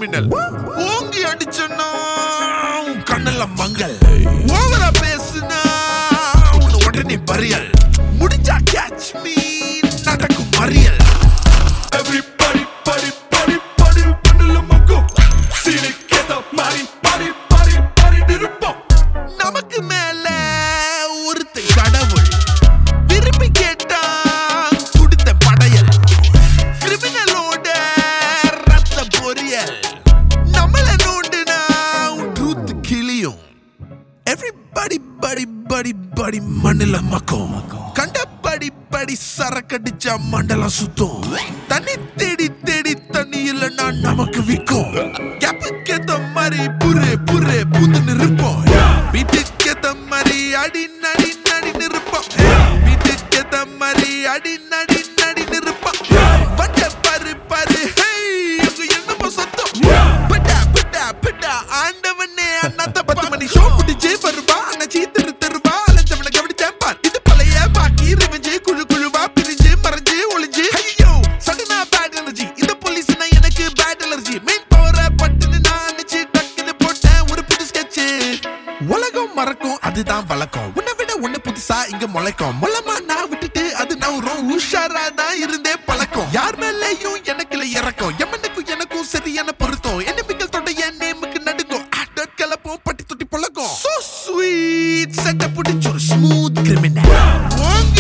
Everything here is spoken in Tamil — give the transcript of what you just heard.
கிரிமினல் ஓங்கி அடிச்சனா உன் கண்ணெல்லாம் மங்கல் ஓவரா பேசுனா உன்னை உடனே பரியல் முடிஞ்சா கேட்ச் மீ நடக்கும் மறியல் Everybody, buddy, buddy, buddy, பண்ணுல மக்கும் சீனுக்கேத்த மாதிரி படி படி படி நிருப்பம் நமக்கு மேல ஒருத்த கடவுள் விரும்பி கேட்டா கொடுத்த படையல் கிரிமினலோட ரத்த பொரியல் நம்மள நோண்டுனா ட்ரூத் கிளியும் எவ்ரிபடி படி படி படி மண்ணுல மக்கும் கண்ட படி படி சரக்கடிச்சா மண்டலம் சுத்தும் தண்ணி தேடி தேடி தண்ணி இல்லைன்னா நமக்கு விக்கும் கேப்புக்கேத்த மாதிரி புரு புரு பூந்து நிருப்போம் வீட்டுக்கேத்த மாதிரி அடி நடி நடி நிருப்போம் வீட்டுக்கேத்த மாதிரி அடி நடி நடி நிருப்போம் வட்ட பாரு பாரு ஹேய் அங்க என்னமோ சத்தம் பிட்டா பிட்டா பிட்டா ஆண்டவனே அண்ணாத்த பத்து மணி ஷோ முடிஞ்சு வருவா அண்ணாச்சி தெரு தெருவா அலைஞ்சவனை கவனிச்சேன் பார் இது பழைய பாக்கி ரிவெஞ்சு குழு குழுவா பிரிஞ்சு மறைஞ்சு ஒளிஞ்சு ஐயோ சடனா பேட் எனர்ஜி இந்த போலீஸ்னா எனக்கு பேட் அலர்ஜி மெயின் பவர பட்டுன்னு நான் அடிச்சு டக்குன்னு போட்டேன் ஒரு புது sketch உலகம் மறக்கும் அதுதான் வழக்கம் உன்னை விட ஒண்ணு புதுசா இங்க முளைக்கும் முளமா நான் விட்டுட்டு அது நவரும் உஷாரா தான் இருந்தே பழக்கம் யார் மேலேயும் எனக்குல இறக்கம் எமனுக்கும் எனக்கும் சரியான பொருத்தம் எனிமிகள் தொட என் நேமுக்கு நடுங்கும் ஆட்டர் கலப்போம் பட்டி தொட்டி பழக்கம் சோ ஸ்வீட் சட்டை பிடிச்ச ஒரு ஸ்மூத் கிரிமினல்